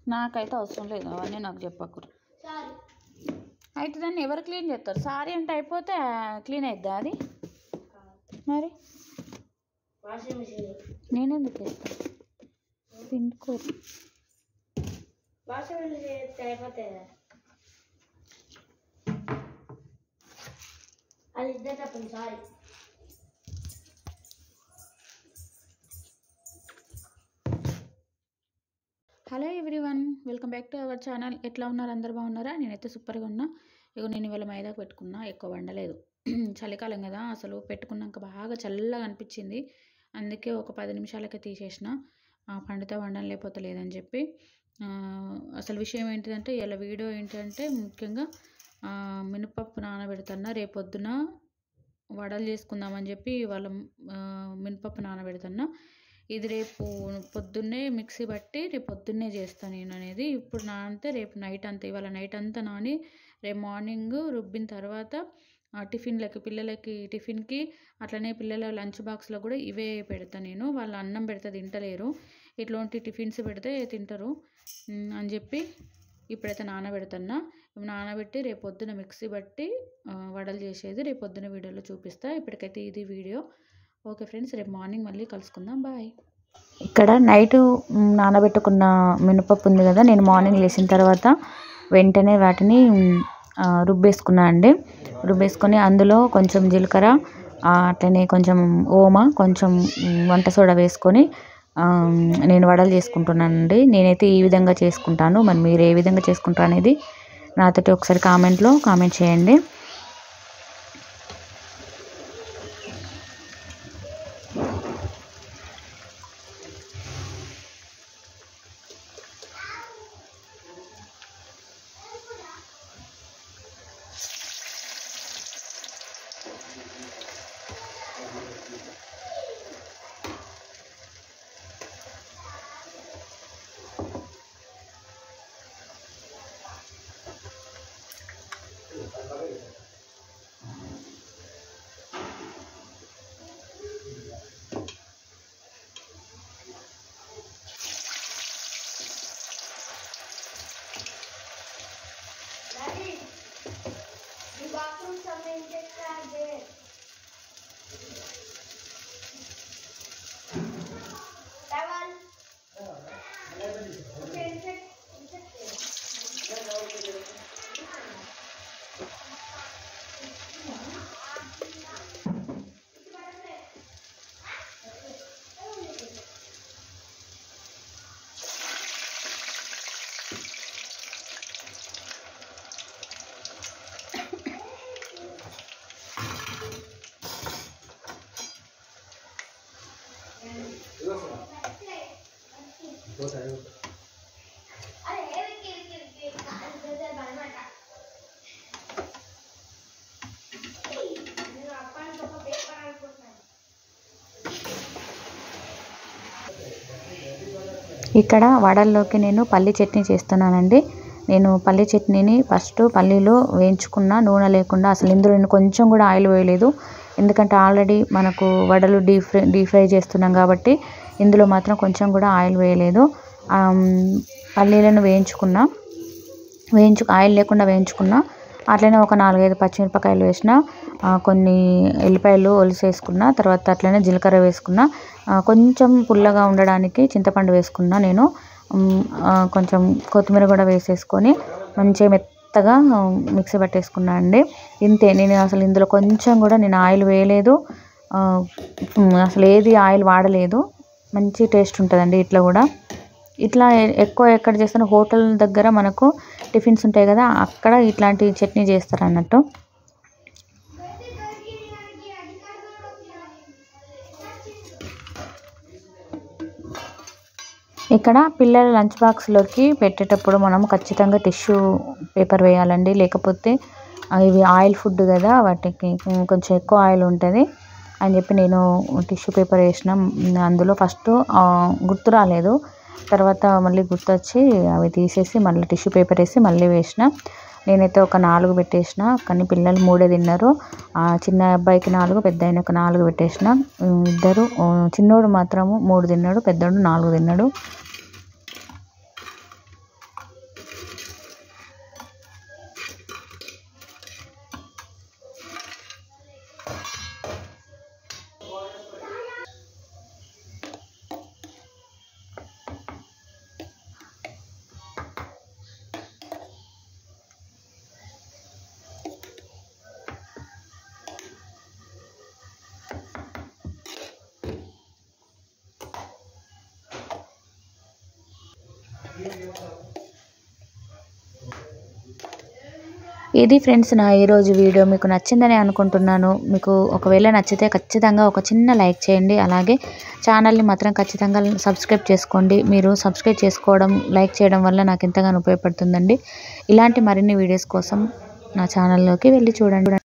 నాకైతే అవసరం లేదు అవన్నీ నాకు చెప్పకూడదు సారీ అయితే దాన్ని ఎవరు క్లీన్ చేస్తారు సారీ అంటే అయిపోతే క్లీన్ అయిద్దా అది మరి వాషింగ్ మిషన్ నేనెందుకు చేస్తాను పిండుకోరు వాషింగ్ మిషన్ చేస్తే అయిపోతాయి కదా అది ఇద్దరు తప్పండి sorry hello everyone welcome back to our channel ఎట్లా ఉన్నారు అందరు బాగున్నారా నేనైతే సూపర్గా ఉన్నా ఇగో నేను ఇవాళ మైదాకు పెట్టుకున్నా ఎక్కువ వండలేదు చలికాలం కదా అసలు పెట్టుకున్నాక బాగా చల్లగా అనిపించింది అందుకే ఒక పది నిమిషాలకే తీసేసిన ఆ, పండితే వండడం లేకపోతే లేదని చెప్పి ఆ, అసలు విషయం ఏంటిదంటే ఇలా వీడియో ఏంటంటే ముఖ్యంగా ఆ, మినపప్పు నానబెడుతున్నా రేపొద్దున వడలు చేసుకుందామని చెప్పి వాళ్ళ మినపప్పు నానబెడుతున్నా ఇది రేపు పొద్దున్నే మిక్సీ పట్టి రేపు పొద్దున్నే చేస్తాను నేను అనేది ఇప్పుడు నానితే రేపు నైట్ అంతా ఇవాళ నైట్ అంతా నాని రేపు మార్నింగ్ రుబ్బిన తర్వాత ఆ, టిఫిన్లకి పిల్లలకి టిఫిన్కి అట్లనే పిల్లల లంచ్ బాక్స్లో కూడా ఇవే పెడతా నేను వాళ్ళు అన్నం పెడితే తింటలేరు ఇట్లాంటి టిఫిన్స్ పెడితే తింటారు ఉమ్, అని చెప్పి ఇప్పుడైతే నానబెడుతున్నా నానబెట్టి రేపు పొద్దున మిక్సీ బట్టి ఆ, వడలు చేసేది రేపు పొద్దున వీడియోలో చూపిస్తా ఇప్పటికైతే ఇది వీడియో ఓకే ఫ్రెండ్స్ రేపు మార్నింగ్ మళ్ళీ కలుసుకుందాం బాయ్ ఇక్కడ నైట్ నానబెట్టుకున్న మినపప్పు ఉంది కదా నేను మార్నింగ్ లేచిన తర్వాత వెంటనే వాటిని మ్, ఆ, రుబ్బేసుకున్నా అండి రుబ్బేసుకొని అందులో కొంచెం జీలకర్ర ఆ, అట్లనే కొంచెం ఓమ కొంచెం మ్, వంట సోడా వేసుకొని ఆ, నేను వడలు చేసుకుంటున్నానండి నేనైతే ఈ విధంగా చేసుకుంటాను మరి మీరు ఏ విధంగా చేసుకుంటారు అనేది నాతోటి ఒకసారి కామెంట్లో కామెంట్ చేయండి డాడీ ఈ బాత్రూమ్ సంబంధించి టవల్ అరే ఏవికి ఏవికి ఏవికి అది బ్రదర్ బనమాట నేను అప్పానికి ఒక పేపర్ అనుకుంటున్నాను ఇక్కడ వడల్లోకి నేను పల్లి చట్నీ చేస్తున్నానండి నేను పల్లి చట్నీని ఫస్ట్ పల్లీలు వేయించుకున్న నూనె లేకుండా అసలు ఇందులో నేను కొంచెం కూడా ఆయిల్ వేయలేదు ఎందుకంటే ఆల్రెడీ మనకు వడలు డీప్ ఫ్రై డీప్ ఫ్రై చేస్తున్నాం కాబట్టి ఇందులో మాత్రం కొంచెం కూడా ఆయిల్ వేయలేదు ఆమ్, పల్లీలను వేయించుకున్నా వేయించు ఆయిల్ లేకుండా వేయించుకున్నా అట్లనే ఒక నాలుగైదు పచ్చిమిరపకాయలు వేసిన ఆ, కొన్ని ఎల్లిపాయలు ఒలిసి వేసుకున్న తర్వాత అట్లనే జీలకర్ర వేసుకున్న ఆ, కొంచెం పుల్లగా ఉండడానికి చింతపండు వేసుకున్నా నేను ఉమ్, ఆ, కొంచెం కొత్తిమీర కూడా వేసేసుకొని మంచిగా మెత్తగా ఆ, మిక్సీ పట్టేసుకున్నా అండి ఇంతే నేను అసలు ఇందులో కొంచెం కూడా నేను ఆయిల్ వేయలేదు ఆ, ఉమ్, అసలు ఏది ఆయిల్ వాడలేదు మంచి టేస్ట్ ఉంటుందండి ఇట్లా కూడా ఇట్లా ఎ- ఎక్కువ ఎక్కడ చేస్తాను హోటల్ దగ్గర మనకు టిఫిన్స్ ఉంటాయి కదా అక్కడ ఇట్లాంటి చట్నీ చేస్తారు అన్నట్టు ఇక్కడ పిల్లల లంచ్ బాక్స్లోకి పెట్టేటప్పుడు మనం ఖచ్చితంగా టిష్యూ పేపర్ వేయాలండి లేకపోతే ఆ, ఇవి ఆయిల్ ఫుడ్ కదా వాటికి కొంచెం ఎక్కువ ఆయిల్ ఉంటుంది అని చెప్పి నేను టిష్యూ పేపర్ వేసిన అందులో ఫస్ట్ గుర్తు రాలేదు తర్వాత మళ్ళీ గుర్తొచ్చి అవి తీసేసి మళ్ళీ టిష్యూ పేపర్ వేసి మళ్ళీ వేసిన నేనైతే ఒక నాలుగు పెట్టేసిన కానీ పిల్లలు మూడే తిన్నారు ఆ చిన్న అబ్బాయికి నాలుగు పెద్ద ఆయనకు నాలుగు పెట్టేసిన ఉమ్, ఇద్దరు ఆ, చిన్నోడు మాత్రము మూడు తిన్నాడు పెద్దోడు నాలుగు తిన్నాడు ఇది ఫ్రెండ్స్ నా ఈరోజు వీడియో మీకు నచ్చిందని అనుకుంటున్నాను మీకు ఒకవేళ నచ్చితే ఖచ్చితంగా ఒక చిన్న లైక్ చేయండి అలాగే ఛానల్ని మాత్రం ఖచ్చితంగా సబ్స్క్రైబ్ చేసుకోండి మీరు సబ్స్క్రైబ్ చేసుకోవడం లైక్ చేయడం వల్ల నాకు ఎంతగానో ఉపయోగపడుతుందండి ఇలాంటి మరిన్ని వీడియోస్ కోసం నా ఛానల్లోకి వెళ్ళి చూడండి